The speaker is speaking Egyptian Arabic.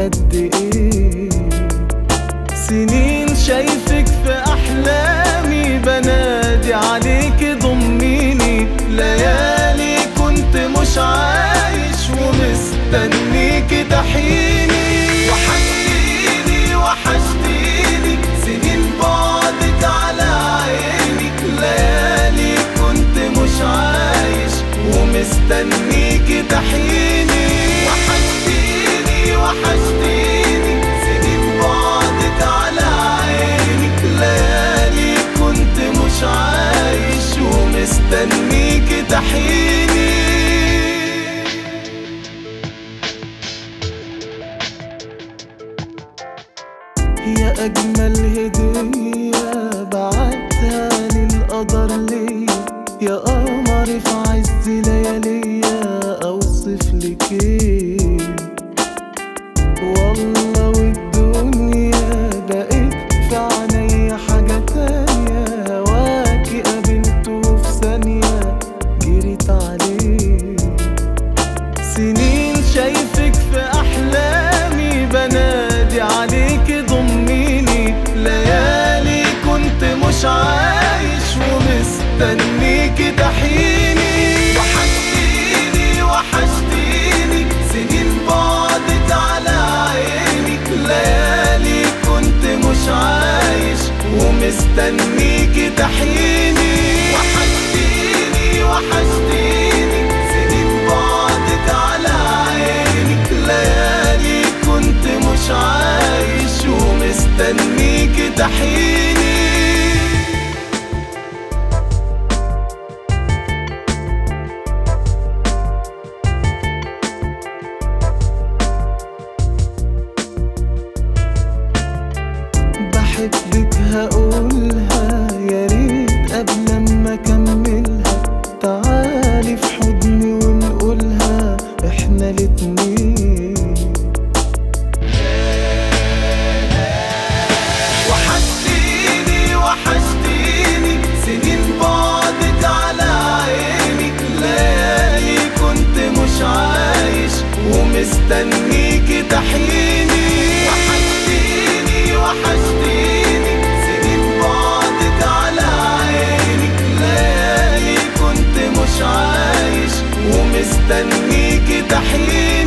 قد ايه سنين شايفك في احلامي بنادي عليك ضميني ليالي كنت مش عايش ومستنيك تحيني وحشتيني وحشتيني سنين بعدك على عيني ليالي كنت مش عايش ومستنيك تحيني وحشتيني وحشتيني سنين بعدك على عيني ليالي كنت مش عايش ومستنيك تحيني يا أجمل هدية بعتها للقدر ليا يا قمر في عز لياليا أوصف لك إيه والله والدنيا بقيت في عينيا حاجة تانية هواكي قابلته في ثانية جريت عليه سنين شايفك في احلامي بنادي عليك ضميني ليالي كنت مش عايش ومستنيك تحيني وحشتيني وحشتيني سنين بعدك على عيني ليالي كنت مش عايش ومستنيك تحيني وحشتيني وحشتيني سنين بعدك على عيني ليالي كنت مش عايش ومستنيك تحيني بحبك هقولها يا ريت قبل ما اكملها تعالي في حضني ونقولها احنا الاتنين وحشتيني وحشتيني سنين بعدك على عيني ليالي كنت مش عايش ومستنيك تحيني وحشتيني وحشتيني سنين بعدك على عيني ليالي كنت مش عايش ومستنيك تحيني